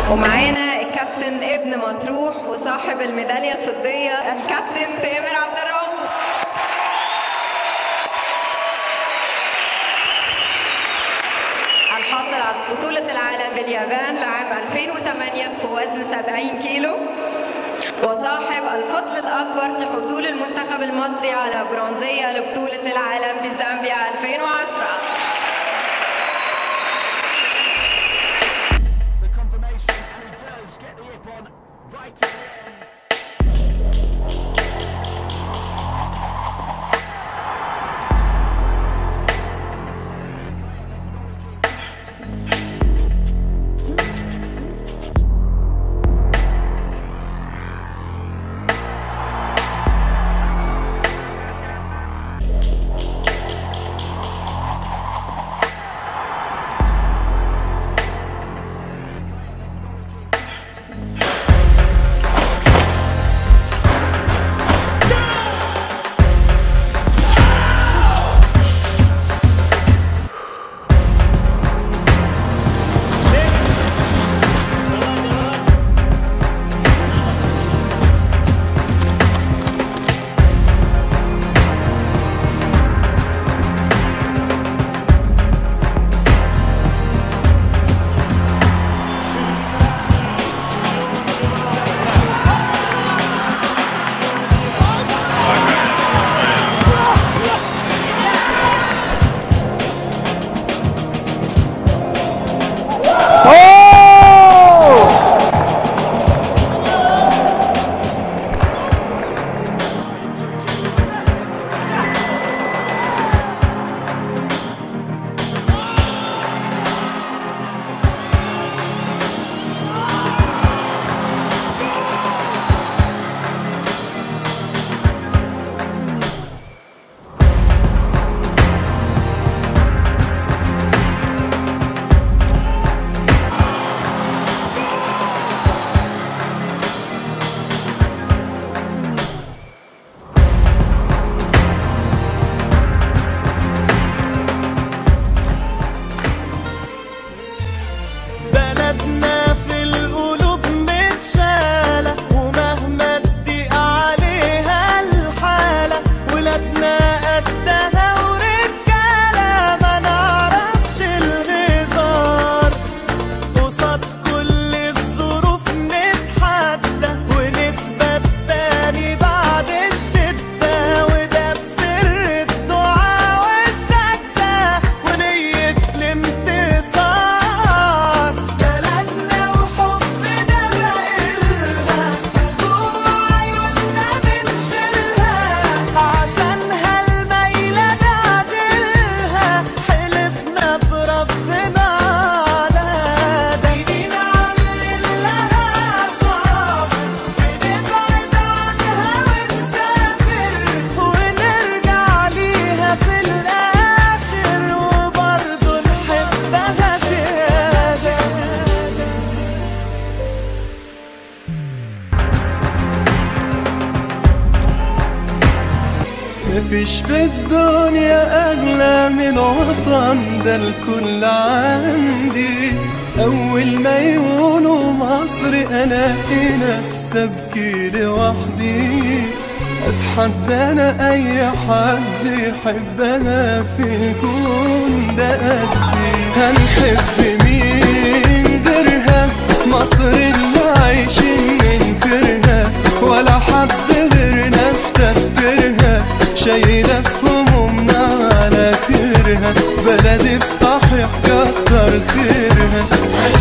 ومعانا الكابتن ابن مطروح وصاحب الميدالية الفضية الكابتن تامر عبد الرؤوف الحاصل على بطولة العالم باليابان لعام 2008 في وزن 70 كيلو وصاحب الفضل الأكبر في حصول المنتخب المصري على برونزية لبطولة العالم بزامبيا 2010 the confirmation, and he does get the hip on right at the end. بلدنا في القلوب متشالة ومهما تضيق عليها الحالة ولادنا قدها ورجالة ما نعرفش الهزار قصاد كل الظروف نتحدى ونثبت تاني بعد الشدة وده بسر الدعاء والسجدة ونية الانتصار بلدنا وحبنا بقلها جوا عيوننا بنشيلها عشانها الميلة نعدلها حلفنا بربنا على سنين عاملين لها صعب بنبعد عنها ونسافر ونرجع ليها في الآخر وبرضه نحبها زيادة مفيش في الدنيا أغلى من وطن ده الكل عندي أول ما يقولوا مصر ألاقي نفسي أبكي لوحدي أتحدى أنا أي حد يحبها في الكون ده قدي هنحب مين غيرها مصر اللي عايشين ننكرها ولا حد غيرنا في تفكيرها شايلة في همومنا على كرها بلدي بصحيح كتر خيرها